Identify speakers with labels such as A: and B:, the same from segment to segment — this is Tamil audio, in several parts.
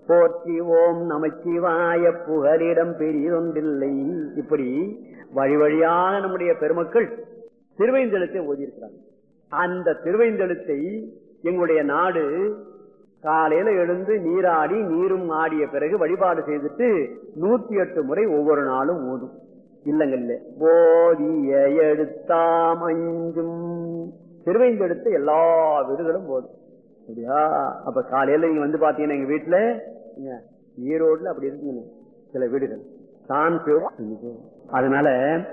A: போற்றி ஓம் நமச்சிவாய புகலிடம் பெரியதொன்றில்லை இப்படி வழி வழியாக நம்முடைய பெருமக்கள் திருவைந்தெழுத்தை ஓதியிருக்கிறாங்க அந்த திருவைந்தெழுத்தை எங்களுடைய நாடு காலையில எழுந்து நீராடி நீரும் ஆடிய பிறகு வழிபாடு செய்துட்டு நூத்தி எட்டு முறை ஒவ்வொரு நாளும் ஓதும் இல்லங்கல்ல போதிய எடுத்தாம் அஞ்சும் திருவைந்தெடுத்து எல்லா வீடுகளும் போதும் அப்படியா அப்ப காலையில நீங்க வந்து பாத்தீங்கன்னா எங்க வீட்டுல இங்க ஈரோடுல அப்படி இருக்குங்க சில வீடுகள் தான் சிவம். அதனால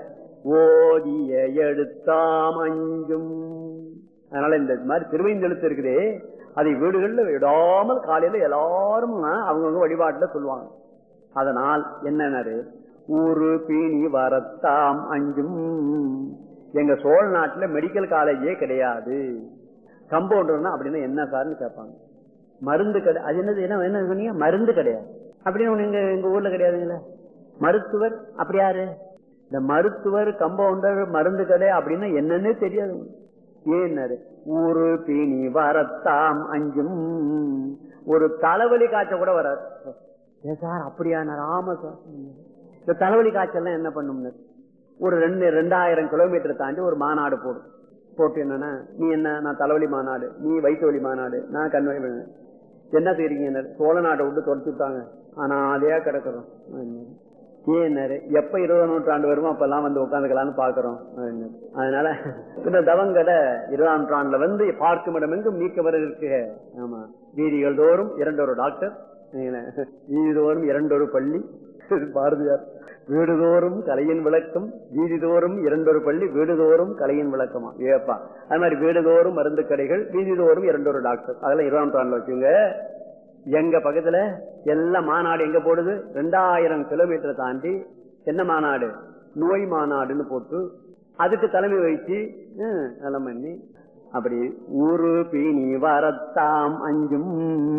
A: ஓதிய எடுத்தாம் அஞ்சும் அதனால இந்த மாதிரி திருவைந்தெழுத்து இருக்குதே அதை வீடுகள்ல விடாமல் காலையில எல்லாரும் அவங்கவுங்க வழிபாட்டுல சொல்லுவாங்க அதனால் என்னன்னாரு ஊரு பீனி வரத்தாம் அஞ்சும் எங்க சோழ நாட்டுல மெடிக்கல் காலேஜே கிடையாது கம்பவுண்டர்னா அப்படின்னா என்ன சார்னு கேட்பாங்க மருந்து கடை அது என்னது என்ன என்ன சொன்னீங்க மருந்து கிடையாது அப்படின்னு ஒண்ணு எங்க எங்க ஊர்ல கிடையாதுங்களே மருத்துவர் அப்படி யாரு இந்த மருத்துவர் கம்பவுண்டர் மருந்து கடை அப்படின்னா என்னன்னே தெரியாது ஏன்னாரு ஊரு பீனி வரத்தாம் அஞ்சும் ஒரு தலைவலி காய்ச்சல் கூட வராது ஏன் சார் அப்படியா ஆமா சார் இந்த தலைவலி காய்ச்சல்லாம் என்ன பண்ணும்னு ஒரு ரெண்டு ரெண்டாயிரம் கிலோமீட்டர் தாண்டி ஒரு மாநாடு போடும் போட்டு என்னன்னா நீ என்ன நான் தலைவலி மாநாடு நீ வயிற்று வலி மாநாடு நான் கண் வலி மாநாடு. என்ன செய்றீங்க சோழ நாட்டை விட்டு தொடச்சு விட்டாங்க ஆனா அதையா கிடக்குறோம் ஏன்னாரு எப்ப இருபது நூற்றாண்டு வருமோ அப்பெல்லாம் வந்து உட்காந்துக்கலாம்னு பாக்குறோம் அதனால இந்த தவங்கடை இருபதாம் நூற்றாண்டுல வந்து பார்க்கும் இடம் எங்கும் நீக்க வர இருக்கு ஆமா வீதிகள் தோறும் இரண்டொரு டாக்டர் வீதி தோறும் இரண்டொரு பள்ளி பாரதியார் வீடுதோறும் கலையின் விளக்கம் வீதிதோறும் இரண்டொரு பள்ளி வீடுதோறும் கலையின் விளக்கமா ஏப்பா அது மாதிரி வீடுதோறும் மருந்து கடைகள் வீதிதோறும் இரண்டொரு டாக்டர் அதெல்லாம் இருபதாம் நூற்றாண்டுல வச்சுங்க எங்க பக்கத்துல எல்லாம் மாநாடு எங்க போடுது ரெண்டாயிரம் கிலோமீட்டர் தாண்டி என்ன மாநாடு நோய் மாநாடுன்னு போட்டு அதுக்கு தலைமை வகிச்சு ஹம், நலம் பண்ணி அப்படி ஊரு பீனி வரத்தாம் அஞ்சும்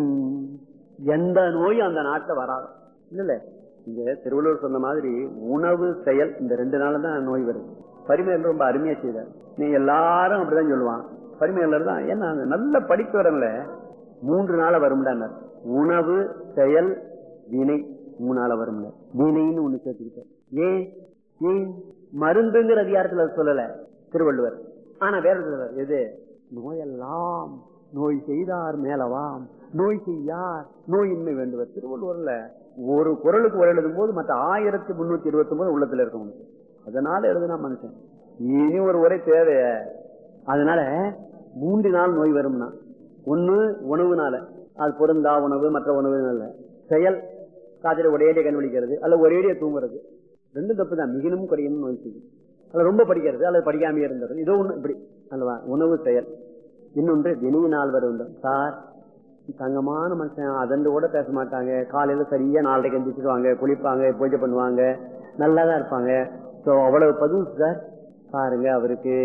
A: எந்த நோயும் அந்த நாட்டுல வராது இல்ல இங்க திருவள்ளுவர் சொன்ன மாதிரி உணவு செயல் இந்த ரெண்டு நாள் தான் நோய் வருது பரிமையல் ரொம்ப அருமையா செய்தார் நீ எல்லாரும் அப்படிதான் சொல்லுவான் பரிமையாளர் தான் ஏன்னா அந்த நல்ல படிக்க வரல மூன்று நாள வரும்டார் உணவு செயல் வினை மூணு நாள வரும்ல வினைன்னு ஒண்ணு சேர்த்துக்கிட்டார் ஏன் ஏன் மருந்துங்கிற அதிகாரத்துல சொல்லல திருவள்ளுவர் ஆனா வேற சொல்லுவார் எது நோயெல்லாம் நோய் செய்தார் மேலவாம் நோய் செய்யார் நோயின்மை வேண்டுவர் திருவள்ளுவர்ல ஒரு குரலுக்கு ஒரு எழுதும் போது மற்ற ஆயிரத்தி முன்னூத்தி இருபத்தி ஒன்பது உள்ளத்துல இருக்கும் உனக்கு. அதனால எழுதுனா மனுஷன் இனி ஒரு உரை தேவை அதனால மூன்று நாள் நோய் வரும்னா ஒண்ணு உணவுனால அது பொருந்தா உணவு மற்ற உணவுனால செயல் காத்திர ஒரேடிய கண்வழிக்கிறது அல்ல ஒரேடிய தூங்குறது ரெண்டும் தப்பு தான் மிகினும் குறையும் நோய் செய்யும் அல்ல ரொம்ப படிக்கிறது அல்லது படிக்காமயே இருந்தது இதோ ஒண்ணு இப்படி அல்லவா உணவு செயல் இன்னொன்று வினையினால் வருண்டு சார் தங்கமான மனுஷன் அதண்டு கூட பேச மாட்டாங்க காலையில சரியா நாலரைக்கு எந்திரிச்சிருவாங்க குளிப்பாங்க பூஜை பண்ணுவாங்க நல்லா தான் இருப்பாங்க ஸோ அவ்வளவு பதிவு சார் பாருங்க அவருக்கு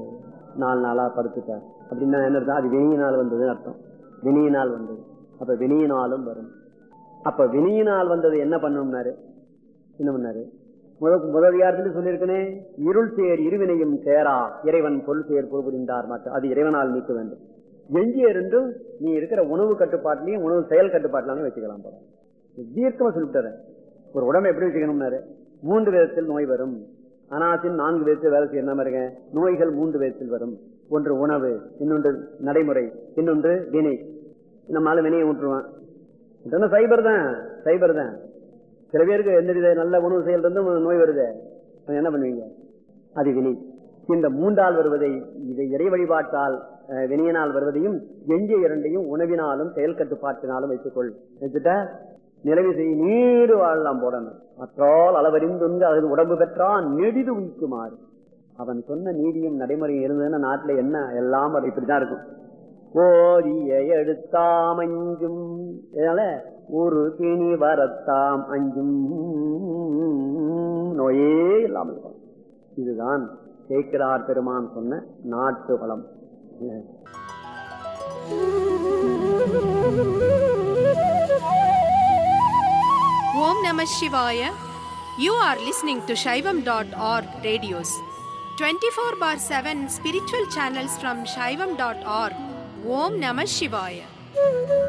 A: நாலு நாளா படுத்துட்டார் அப்படின்னா என்ன அர்த்தம் அது வினையினால் வந்ததுன்னு அர்த்தம் வினையினால் வந்தது அப்ப வினையினாலும் வரும் அப்ப வினையினால் வந்தது என்ன பண்ணும்னாரு என்ன பண்ணாரு முதல் முதல் அதிகாரத்தில் சொல்லியிருக்கனே இருள் சேர் இருவினையும் சேரா இறைவன் பொருள் சேர் புரிந்தார் மாற்ற அது இறைவனால் நீக்க வேண்டும் எஞ்சிய இருந்தும் நீ இருக்கிற உணவு கட்டுப்பாட்டிலையும் உணவு செயல் கட்டுப்பாட்டிலாமே வச்சுக்கலாம் போல தீர்க்கமா சொல்லிட்டாரு ஒரு உடம்பை எப்படி வச்சுக்கணும்னாரு மூன்று விதத்தில் நோய் வரும் அனாசின் நான்கு விதத்தில் வேலை செய்யணும் இருங்க நோய்கள் மூன்று விதத்தில் வரும் ஒன்று உணவு இன்னொன்று நடைமுறை இன்னொன்று வினை நம்மளால வினையை ஊற்றுவான் இதெல்லாம் சைபர் தான் சைபர் தான் சில பேருக்கு எந்த வித நல்ல உணவு செயல் இருந்தும் நோய் வருது அப்ப என்ன பண்ணுவீங்க அது வினை இந்த மூன்றால் வருவதை இதை இறை வழிபாட்டால் அஹ், வினையினால் வருவதையும் எஞ்சிய இரண்டையும் உணவினாலும் செயல் கட்டுப்பாட்டினாலும் வைத்துக்கொள் வச்சுட்டா நிலவி செய் நீடு வாழலாம் போடணும் மற்றால் அளவறிந்துண்டு அது உடம்பு பெற்றான் நெடிது உயிக்குமாறு அவன் சொன்ன நீதியும் நடைமுறையும் இருந்ததுன்னா நாட்டுல என்ன எல்லாம் அது இப்படிதான் இருக்கும் ஓதிய எடுத்தாம் அஞ்சும் இதனால ஒரு பிணி வரத்தாம் அஞ்சும் நோயே இல்லாமல் இருக்கும். இதுதான் சேக்கிரார் பெருமான் சொன்ன நாட்டு வளம்
B: Om Namah Shivaya. You are listening to Shaivam.org radios. 24 bar 7 spiritual channels from Shaivam.org. Om Namah Shivaya.